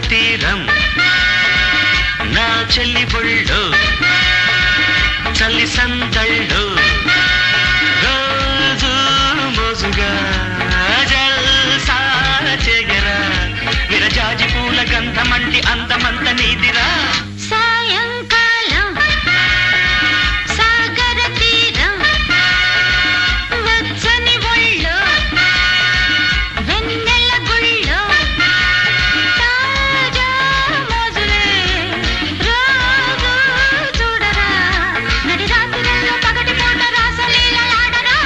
తీరం నా చెల్లి బొళ్ళు చల్లి సందళ్ళు రోజు మోజుగా జల్సా చెగరా విరజాజి పూల గంధమంటి అందమంత నీదిరా సాయంకాలం సాగర తీరం వచ్చని ఒళ్ళో వెన్నెల గుళ్ళో తాజా మోజులే రోజు చూడరా నడి రాత్రుల్లో పగటి పూట రాసలీలలాడరా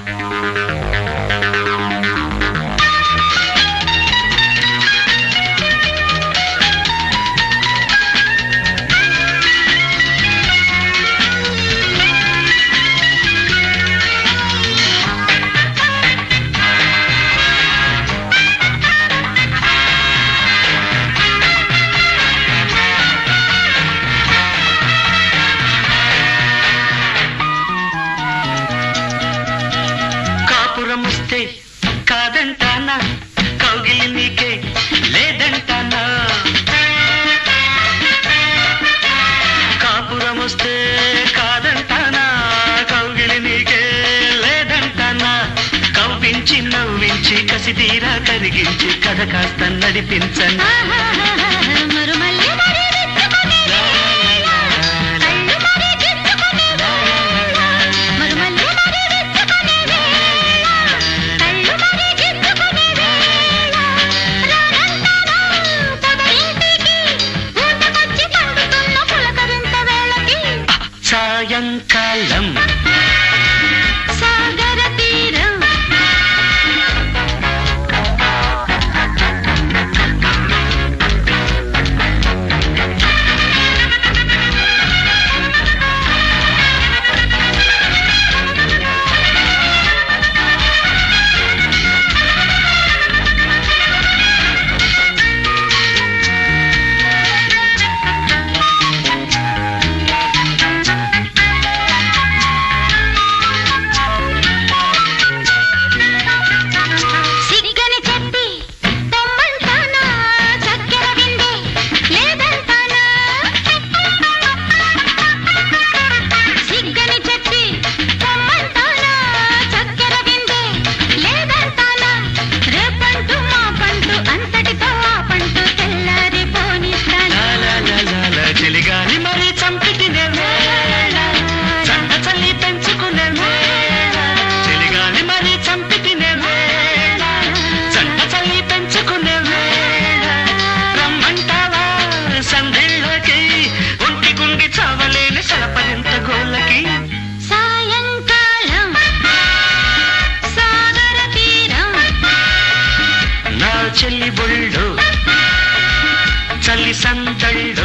కాపురం వస్తే కాదంటానా కౌగిలి నీకే లేదంటానా కాపురం వస్తే కాదంటానా కౌగిలి నీకే లేదంటానా కవ్వించి నవ్వించి కసి తీరా కరిగించి కథ కాస్త నడిపించను మరుమల్లి మరి విచ్చుకునే కళ్ళు మరి గిచ్చుకునే మరుమల్లి మరి విచ్చుకునే కళ్ళు మరి గిచ్చుకునే పొదరింటికి ఊటకొచ్చి పండుతున్న పులకరింత వేళకి సాయంకాలం సాగర తీరం సిగ్గని చెప్పి తెమ్మంటానా చక్కెర విందే లేదంటానా సిగ్గని చెప్పి తెమ్మంటానా చక్కెర విందే లేదంటానా రేపంటూ మా పంటూ అంతటితో ఆ పంటూ తెల్లారి పోనిస్తానా లాలాలాలాల చెలిగాలి మరి చంపితినే వేళ చంట చల్లి పెంచుకునే వేళ చెలిగాలి మరి చంపితినే వేళ చంట చల్లి పెంచుకునే వేళ రమ్మంటావా సంధిళ్ళకి ఒంటి గుండి చావలేని సలపరింత గోళ్ళకి సాయంకాలం సాగర తీరం నా చెల్లి బొళ్ళు చల్లి సందళ్ళు